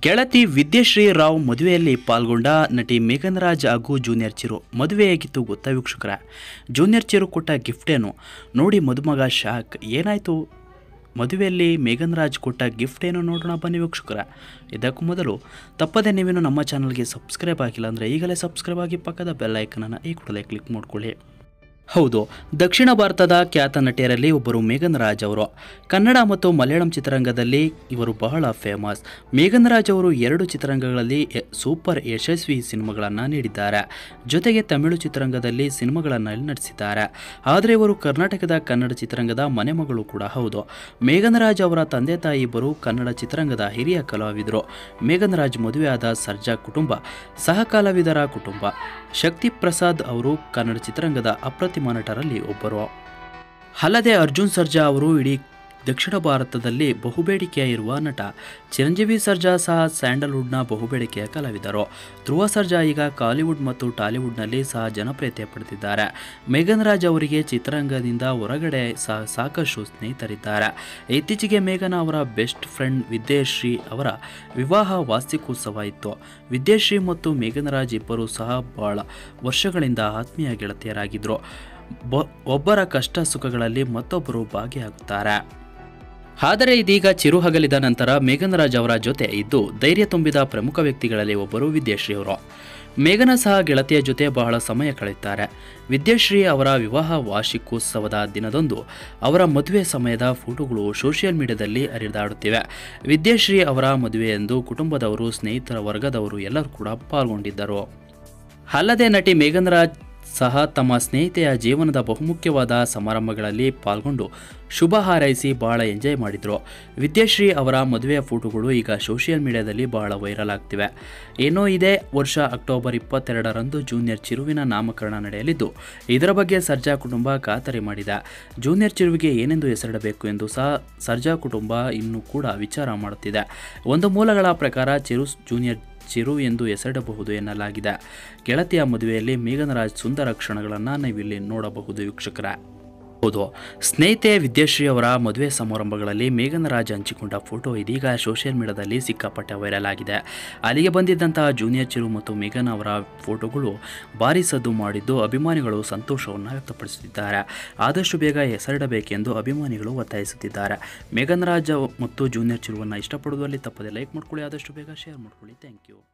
ಗೆಳತಿ ವಿದ್ಯಶ್ರೀ ರಾವ್ ಮದುವೆಯಲ್ಲಿ ಪಾಲ್ಗೊಂಡ ನಟಿ ಮೇಘನ್ ರಾಜ್ ಹಾಗೂ ಜೂನಿಯರ್ ಚಿರು ಮದುವೆ ಹೇಗಿತ್ತು ಗೊತ್ತಾ ವೀಕ್ಷಕರ ಜೂನಿಯರ್ ಚಿರು ಕೊಟ್ಟ ಗಿಫ್ಟ್ ಏನು ನೋಡಿ ಮದುಮಗ ಶಾಕ್ ಏನಾಯಿತು ಮದುವೆಯಲ್ಲಿ ಮೇಘನ್ ರಾಜ್ ಕೊಟ್ಟ ಗಿಫ್ಟ್ ಏನು ನೋಡೋಣ ಬನ್ನಿ ವೀಕ್ಷಕರ ಇದಕ್ಕೂ ಮೊದಲು ತಪ್ಪದೆ ನೀವೇನು ನಮ್ಮ ಚಾನಲ್ಗೆ ಸಬ್ಸ್ಕ್ರೈಬ್ ಆಗಿಲ್ಲ ಅಂದರೆ ಈಗಲೇ ಸಬ್ಸ್ಕ್ರೈಬ್ ಆಗಿ ಪಕ್ಕದ ಬೆಲ್ ಐಕನನ್ನು ಈ ಕೂಡಲೇ ಕ್ಲಿಕ್ ಮಾಡ್ಕೊಳ್ಳಿ ಹೌದು ದಕ್ಷಿಣ ಭಾರತದ ಖ್ಯಾತ ನಟಿಯರಲ್ಲಿ ಒಬ್ಬರು ಮೇಘನ್ ರಾಜ್ ಅವರು ಕನ್ನಡ ಮತ್ತು ಮಲಯಾಳಂ ಚಿತ್ರರಂಗದಲ್ಲಿ ಇವರು ಬಹಳ ಫೇಮಸ್ ಮೇಘನ್ ರಾಜ್ ಅವರು ಎರಡು ಚಿತ್ರರಂಗಗಳಲ್ಲಿ ಎ- ಸೂಪರ್ ಯಶಸ್ವಿ ಸಿನಿಮಾಗಳನ್ನು ನೀಡಿದ್ದಾರೆ ಜೊತೆಗೆ ತಮಿಳು ಚಿತ್ರರಂಗದಲ್ಲಿ ಸಿನಿಮಾಗಳನ್ನು ನಟಿಸಿದ್ದಾರೆ ಆದರೆ ಇವರು ಕರ್ನಾಟಕದ ಕನ್ನಡ ಚಿತ್ರರಂಗದ ಮನೆಮಗಳು ಕೂಡ ಹೌದು ಮೇಘನ್ ರಾಜ್ ಅವರ ತಂದೆ ತಾಯಿ ಇಬ್ಬರು ಕನ್ನಡ ಚಿತ್ರರಂಗದ ಹಿರಿಯ ಕಲಾವಿದರು ಮೇಘನ್ ರಾಜ್ ಮದುವೆಯಾದ ಸರ್ಜಾ ಕುಟುಂಬ ಸಹ ಕಲಾವಿದರ ಕುಟುಂಬ ಶಕ್ತಿ ಪ್ರಸಾದ್ ಅವರು ಕನ್ನಡ ಚಿತ್ರರಂಗದ ಅಪ್ರತಿಮ ನಟರಲ್ಲಿ ಒಬ್ಬರು ಅಲ್ಲದೆ ಅರ್ಜುನ್ ಸರ್ಜಾ ಅವರು ಇಡೀ ದಕ್ಷಿಣ ಭಾರತದಲ್ಲಿ ಬಹುಬೇಡಿಕೆಯ ಇರುವ ನಟ ಚಿರಂಜೀವಿ ಸರ್ಜಾ ಸಹ ಸ್ಯಾಂಡಲ್ವುಡ್ನ ಬಹುಬೇಡಿಕೆಯ ಕಲಾವಿದರು ಧ್ರುವ ಸರ್ಜಾ ಈಗ ಕಾಲಿವುಡ್ ಮತ್ತು ಟಾಲಿವುಡ್ನಲ್ಲಿ ಸಹ ಜನಪ್ರಿಯತೆ ಪಡೆದಿದ್ದಾರೆ ಮೇಘನ್ ರಾಜ್ ಅವರಿಗೆ ಚಿತ್ರರಂಗದಿಂದ ಹೊರಗಡೆ ಸಹ ಸಾಕಷ್ಟು ಸ್ನೇಹಿತರಿದ್ದಾರೆ ಇತ್ತೀಚೆಗೆ ಮೇಘನ ಅವರ ಬೆಸ್ಟ್ ಫ್ರೆಂಡ್ ವಿದ್ಯಾಶ್ರೀ ಅವರ ವಿವಾಹ ವಾರ್ಷಿಕೋತ್ಸವ ಇತ್ತು ವಿದ್ಯಾಶ್ರೀ ಮತ್ತು ಮೇಘನ್ ರಾಜ್ ಇಬ್ಬರು ಸಹ ಬಹಳ ವರ್ಷಗಳಿಂದ ಆತ್ಮೀಯ ಗೆಳತಿಯರಾಗಿದ್ದರು ಬ- ಒಬ್ಬರ ಕಷ್ಟ ಸುಖಗಳಲ್ಲಿ ಮತ್ತೊಬ್ಬರು ಭಾಗಿಯಾಗುತ್ತಾರೆ ಆದರೆ ಇದೀಗ ಚಿರು ಹಗಲಿದ ನಂತರ ಮೇಘನ್ ರಾಜ್ ಅವರ ಜೊತೆ ಇದ್ದು ಧೈರ್ಯ ತುಂಬಿದ ಪ್ರಮುಖ ವ್ಯಕ್ತಿಗಳಲ್ಲಿ ಒಬ್ಬರು ವಿದ್ಯಾಶ್ರೀ ಅವರು ಮೇಘನ ಸಹ ಗೆಳತಿಯ ಜೊತೆ ಬಹಳ ಸಮಯ ಕಳೆಯುತ್ತಾರೆ ವಿದ್ಯಾಶ್ರೀ ಅವರ ವಿವಾಹ ವಾರ್ಷಿಕೋತ್ಸವದ ದಿನದಂದು ಅವರ ಮದುವೆ ಸಮಯದ ಫೋಟೋಗಳು ಸೋಷಿಯಲ್ ಮೀಡಿಯಾದಲ್ಲಿ ಹರಿದಾಡುತ್ತಿವೆ ವಿದ್ಯಾಶ್ರೀ ಅವರ ಮದುವೆಯೆಂದು ಕುಟುಂಬದವರು ಸ್ನೇಹಿತರ ವರ್ಗದವರು ಎಲ್ಲರೂ ಕೂಡ ಪಾಲ್ಗೊಂಡಿದ್ದರು ಅಲ್ಲದೆ ನಟಿ ಮೇಘನ್ ರಾಜ್ ಸಹ ತಮ್ಮ ಸ್ನೇಹಿತೆಯ ಜೀವನದ ಬಹುಮುಖ್ಯವಾದ ಸಮಾರಂಭಗಳಲ್ಲಿ ಪಾಲ್ಗೊಂಡು ಶುಭ ಹಾರೈಸಿ ಬಹಳ ಎಂಜಾಯ್ ಮಾಡಿದರು ವಿದ್ಯಾಶ್ರೀ ಅವರ ಮದುವೆಯ ಫೋಟೋಗಳು ಈಗ ಸೋಷಿಯಲ್ ಮೀಡಿಯಾದಲ್ಲಿ ಬಹಳ ವೈರಲ್ ಆಗ್ತಿವೆ ಏನೋ ಇದೇ ವರ್ಷ ಅಕ್ಟೋಬರ್ ಇಪ್ಪತ್ತೆರಡರಂದು ಜೂನಿಯರ್ ಚಿರುವಿನ ನಾಮಕರಣ ನಡೆಯಲಿದ್ದು ಇದರ ಬಗ್ಗೆ ಸರ್ಜಾ ಕುಟುಂಬ ಖಾತರಿ ಮಾಡಿದೆ ಜೂನಿಯರ್ ಚಿರುವಿಗೆ ಏನೆಂದು ಹೆಸರಿಡಬೇಕು ಎಂದು ಸಹ ಸರ್ಜಾ ಕುಟುಂಬ ಇನ್ನೂ ಕೂಡ ವಿಚಾರ ಮಾಡುತ್ತಿದೆ ಒಂದು ಮೂಲಗಳ ಪ್ರಕಾರ ಚಿರು ಜೂನಿಯರ್ ಚಿರು ಎಂದು ಹೆಸರಿಡಬಹುದು ಎನ್ನಲಾಗಿದೆ ಗೆಳತಿಯ ಮದುವೆಯಲ್ಲಿ ಮೇಘನ್ ರಾಜ್ ಸುಂದರ ಕ್ಷಣಗಳನ್ನು ನೀವಿಲ್ಲಿ ನೋಡಬಹುದು ವೀಕ್ಷಕರ ಹೌದು ಸ್ನೇಹಿತೆ ವಿದ್ಯಾಶ್ರೀ ಅವರ ಮದುವೆ ಸಮಾರಂಭಗಳಲ್ಲಿ ಮೇಘನ್ ರಾಜ್ ಹಂಚಿಕೊಂಡ ಫೋಟೋ ಇದೀಗ ಸೋಷಿಯಲ್ ಮೀಡಿಯಾದಲ್ಲಿ ಸಿಕ್ಕಾಪಟ್ಟೆ ವೈರಲ್ ಆಗಿದೆ ಅಲ್ಲಿಗೆ ಬಂದಿದ್ದಂತಹ ಜೂನಿಯರ್ ಚಿರು ಮತ್ತು ಮೇಘನ್ ಅವರ ಫೋಟೋಗಳು ಭಾರಿ ಸದ್ದು ಮಾಡಿದ್ದು ಅಭಿಮಾನಿಗಳು ಸಂತೋಷವನ್ನು ವ್ಯಕ್ತಪಡಿಸುತ್ತಿದ್ದಾರೆ ಆದಷ್ಟು ಬೇಗ ಹೆಸರಿಡಬೇಕೆಂದು ಅಭಿಮಾನಿಗಳು ಒತ್ತಾಯಿಸುತ್ತಿದ್ದಾರೆ ಮೇಘನ್ ರಾಜ್ ಮತ್ತು ಜೂನಿಯರ್ ಚಿರುವನ್ನು ಇಷ್ಟಪಡುವುದರಲ್ಲಿ ತಪ್ಪದೆ ಲೈಕ್ ಮಾಡ್ಕೊಳ್ಳಿ ಆದಷ್ಟು ಬೇಗ ಶೇರ್ ಮಾಡ್ಕೊಳ್ಳಿ ಥ್ಯಾಂಕ್ ಯು